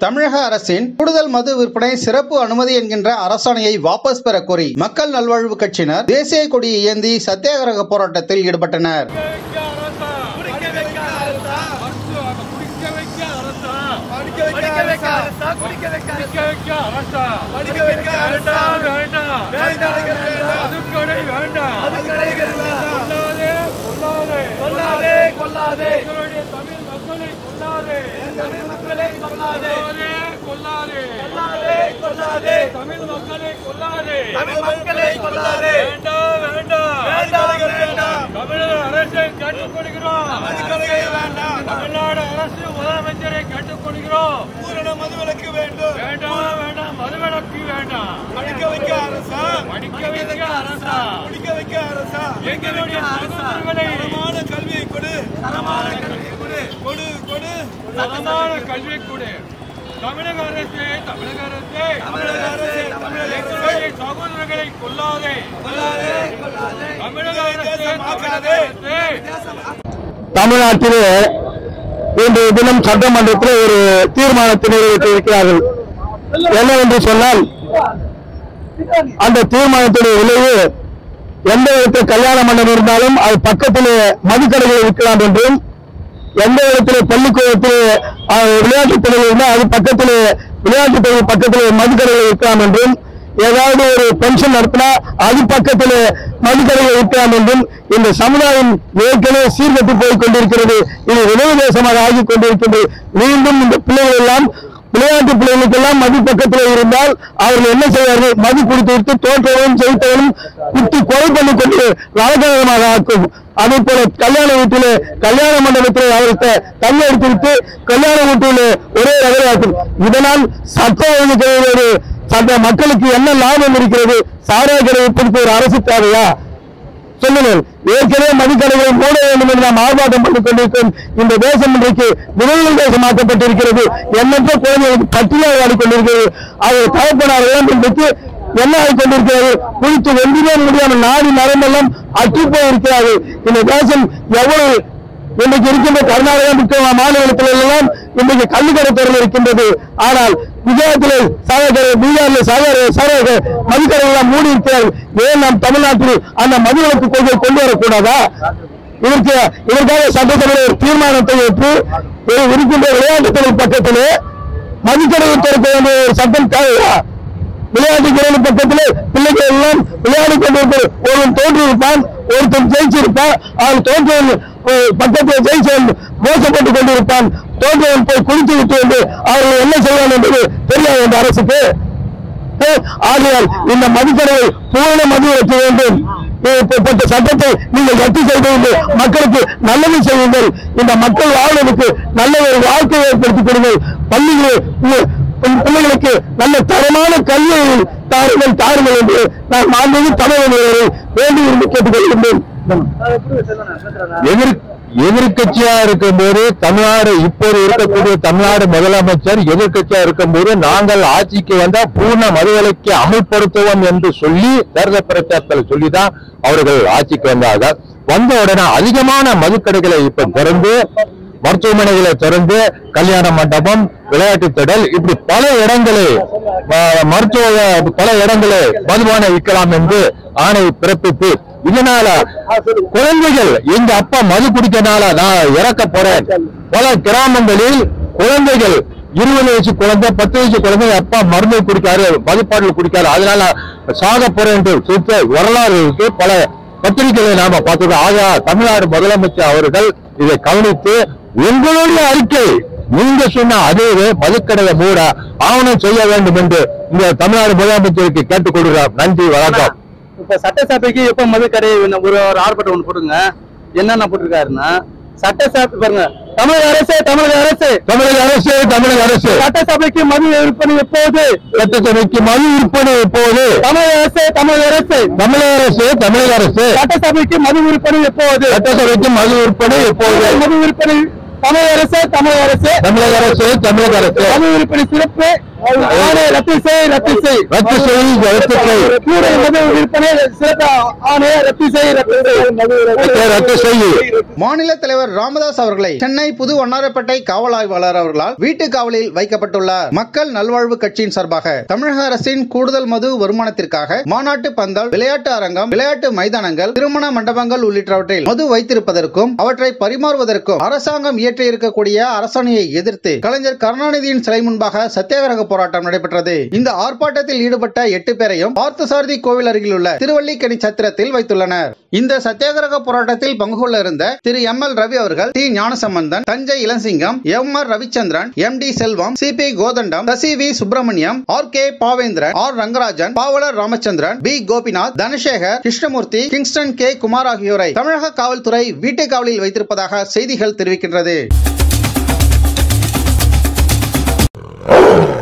தமிழக அரசின் கூடுதல் மது விற்பனை சிறப்பு அனுமதி என்கின்ற அரசாணையை வாபஸ் பெற கோரி மக்கள் நல்வாழ்வு கட்சியினர் தேசிய கொடியை ஏந்தி சத்தியாகிரக போராட்டத்தில் ஈடுபட்டனர் தமிழ் மக்களை கொல்லாதே தமிழ் மக்களை கொல்லாதே வேண்டாம் வேண்டாம் வேண்டாம் தமிழக அரசை கேட்டுக்கொள்கிறோம் தமிழ்நாடு அரசு முதலமைச்சரை கேட்டுக்கொள்கிறோம் பூரண மதுவிலக்கு வேண்டும் வேண்டாம் வேண்டாம் மதுவிலக்கு வேண்டாம் படிக்க வைக்க அரசா படிக்க வைக்க அரசா படிக்க வைக்க அரசா எங்களுடைய சகோதரர்களை தரமான கல்வியை கொடு தரமான கல்வியை கொடு கொடு கொடு தரமான கல்வி கொடு தமிழக அரசு தமிழக அரசு தமிழக அரசு தமிழக எங்களுடைய சகோதரர்களை கொல்லாதே தமிழக அரசு தமிழக அரசு தமிழ்நாட்டிலே இன்றைய தினம் சட்டமன்றத்தில் ஒரு தீர்மானத்தை நிறைவேற்றியிருக்கிறார்கள் என்னவென்று சொன்னால் அந்த தீர்மானத்துடைய விளைவு எந்த இடத்தில் கல்யாண மண்டபம் இருந்தாலும் அது பக்கத்திலே மதுக்கடைகளை விற்கலாம் என்றும் எந்த இடத்துல பள்ளிக்கூடத்தில் விளையாட்டுத் துறை இருந்தால் அது பக்கத்திலே விளையாட்டுத் துறை பக்கத்திலே மதுக்கடைகளை விற்கலாம் என்றும் ஏதாவது ஒரு பென்ஷன் நடத்தினா அது பக்கத்தில் மதுக்கடைகளை விற்கலாம் என்றும் இந்த சமுதாயம் ஏற்கனவே சீர்கட்டு போய் கொண்டிருக்கிறது இது விளைவு தேசமாக ஆகிக் கொண்டிருக்கிறது மீண்டும் இந்த பிள்ளைகள் எல்லாம் விளையாட்டு பிள்ளைகளுக்கெல்லாம் மது பக்கத்தில் இருந்தால் அவர்கள் என்ன செய்வார்கள் மது குடித்து விட்டு தோற்றவனும் ஜெயித்தவனும் குத்தி கொலை பண்ணி கொண்டு ராஜகரமாக ஆக்கும் அதே போல கல்யாண வீட்டிலே கல்யாண மண்டபத்தில் அவர்கிட்ட தண்ணி எடுத்து விட்டு கல்யாண வீட்டிலே ஒரே ரகலையாக்கும் இதனால் சட்ட ஒழுங்கு ஒரு சட்ட மக்களுக்கு என்ன லாபம் இருக்கிறது சாராய கடை பிடித்த ஒரு அரசு தேவையா சொல்லுங்கள் ஏற்கனவே மதுக்கடைகளை மூட வேண்டும் என்று நாம் ஆர்ப்பாட்டம் பண்ணிக் கொண்டிருக்கிறோம் இந்த தேசம் இன்றைக்கு விரைவில் தேசமாக்கப்பட்டிருக்கிறது எண்ணற்ற குழந்தைகளுக்கு பட்டியலாக ஆடிக்கொண்டிருக்கிறது அவர் தகப்பனாரெல்லாம் இன்றைக்கு என்ன ஆகிக்கொண்டிருக்கிறது குறித்து ஒன்றுமே முடியாமல் நாடு நரம்பெல்லாம் அற்று போயிருக்கிறார்கள் இந்த தேசம் எவ்வளவு இன்றைக்கு இருக்கின்ற கர்நாடகா முக்கிய மாநிலத்தில் எல்லாம் இன்றைக்கு கள்ளுக்கடை துறையில் இருக்கின்றது ஆனால் குஜராத்திலே சாகர பீகாரில் சாகர சாகர மதுக்கடை எல்லாம் மூடி இருக்கிறார்கள் ஏன் நாம் தமிழ்நாட்டில் அந்த மதுவிலக்கு கொள்கை கொண்டு வரக்கூடாதா இதற்கு இதற்காக சட்டசபையில் ஒரு தீர்மானத்தை ஏற்று ஒரு இருக்கின்ற விளையாட்டுத்துறை பக்கத்திலே மதுக்கடையை திறக்க வேண்டிய ஒரு சட்டம் தேவையா விளையாட்டு கிரௌண்ட் பக்கத்தில் பிள்ளைகள் எல்லாம் விளையாடி கொண்டிருப்பது ஒருவன் தோற்றிருப்பான் ஒருத்தன் ஜெயிச்சிருப்பான் அவன் தோற்றவன் அஹ், பக்கத்தில் ஜெயிச்சவன் மோசப்பட்டு கொண்டிருப்பான் தோற்றவன் போய் குளித்து விட்டு வந்து அவர்கள் என்ன செய்வான் என்பது தெரியாது இந்த அரசுக்கு அஹ், ஆகையால் இந்த மதுக்கடையை பூரண மது வைக்க வேண்டும் இப்படிப்பட்ட சட்டத்தை நீங்கள் ரத்து செய்து கொண்டு மக்களுக்கு நல்லது செய்யுங்கள் இந்த மக்கள் வாழ்வதற்கு நல்ல ஒரு வாழ்க்கையை ஏற்படுத்திக் கொடுங்கள் பள்ளிகளை உங்கள் உங்கள் பிள்ளைகளுக்கு நல்ல தரமான கல்வியை தாருங்கள் தாருங்கள் என்று நான் மாண்புமிகு தமிழக வேண்டி விரும்பி கேட்டுக்கொள்கின்றேன் எதிர் எதிர்கட்சியா இருக்கும்போது தமிழ்நாடு இப்போது இருக்கக்கூடிய தமிழ்நாடு முதலமைச்சர் எதிர்கட்சியா இருக்கும்போது நாங்கள் ஆட்சிக்கு வந்தா பூர்ண மதுவிலக்கை அமல்படுத்துவோம் என்று சொல்லி தேர்தல் பிரச்சாரத்தில் சொல்லிதான் அவர்கள் ஆட்சிக்கு வந்தார்கள் வந்த உடனே அதிகமான மதுக்கடைகளை இப்ப திறந்து மருத்துவமனைகளை திறந்து கல்யாண மண்டபம் விளையாட்டு திடல் இப்படி பல இடங்களை அஹ், மருத்துவ பல இடங்களை மதுபான விற்கலாம் என்று ஆணை பிறப்பித்து இதனால குழந்தைகள் எங்க அப்பா மது குடிக்கிறதுனால நான் இறக்க போறேன் பல கிராமங்களில் குழந்தைகள் இருபது வயசு குழந்தை பத்து வயசு குழந்தை அப்பா மருந்து குடிக்காரு மதுப்பாடல் குடிக்காரு அதனால சாக போறேன் என்று சுத்த வரலாறு இருக்கு பல பத்திரிகைகளை நாம பார்த்துக்கோம் ஆகா தமிழ்நாடு முதலமைச்சர் அவர்கள் இதை கவனித்து உங்களுடைய அறிக்கை நீங்க சொன்ன அதே மதுக்கடையை மூட ஆவணம் செய்ய வேண்டும் என்று இந்த தமிழ்நாடு முதலமைச்சருக்கு கேட்டுக்கொள்கிறார் நன்றி வணக்கம் இப்ப சட்டசபைக்கு எப்ப மதுக்கடை ஒண்ணு- ஒரு ஒரு ஆர்ப்பாட்டம் ஒண்ணு போடுங்க என்னென்ன போட்டிருக்காருன்னா சட்டசபை பாருங்க தமிழக அரசு தமிழக அரசு தமிழக அரசு தமிழக அரசு சட்டசபைக்கு மது விற்பனை எப்போது சட்டசபைக்கு மது விற்பனை எப்போது தமிழக அரசு தமிழக அரசு தமிழக அரசு தமிழக அரசு சட்டசபைக்கு மது விற்பனை எப்போது சட்டசபைக்கு மது விற்பனை எப்போது மது விற்பனை தமிழக அரசு தமிழக அரசு தமிழக அரசு தமிழக அரசு மது விற்பனை சிறப்பு ஆணை ரத்து செய் ரத்து செய் ரத்து செய் ரத்து செய் கூடை மது விற்பனை சிறப்பு ஆணையை ரத்து செய் ரத்து செய் ரத்து செய் மாநில தலைவர் ராமதாஸ் அவர்களை சென்னை புது வண்ணாரப்பேட்டை காவல் ஆய்வாளர் அவர்களால் வீட்டு காவலில் வைக்கப்பட்டுள்ளார் மக்கள் நல்வாழ்வு கட்சியின் சார்பாக தமிழக அரசின் கூடுதல் மது வருமானத்திற்காக மாநாட்டு பந்தல் விளையாட்டு அரங்கம் விளையாட்டு மைதானங்கள் திருமண மண்டபங்கள் உள்ளிட்டவற்றில் மது வைத்திருப்பதற்கும் அவற்றை பரிமாறுவதற்கும் அரசாங்கம் இயற்றி இருக்கக்கூடிய அரசாணையை எதிர்த்து கலைஞர் கருணாநிதியின் சிலை முன்பாக சத்தியாகிரக போராட்டம் நடைபெற்றது இந்த ஆர்ப்பாட்டத்தில் ஈடுபட்ட எட்டு பேரையும் பார்த்தசாரதி கோவில் அருகில் உள்ள திருவல்லிக்கணி சத்திரத்தில் வைத்துள்ளனர் இந்த சத்தியாகிரக போராட்டத்தில் பங்கு கொள்ள இருந்த திரு எம் எல் ரவி அவர்கள் D Gnanasambandan Thanjai Ilasingam M R Ravichandran M D Selvam C P Kothandam Sasi V Subramaniam R K Pavendran R Rangarajan Pavalar Ramachandran P Gopinath Dhanasekar Krishnamurthy Kingston K Kumar ஆகியோரை தமிழக காவல்துறை வீட்டு காவலில் வைத்திருப்பதாக செய்திகள் தெரிவிக்கின்றது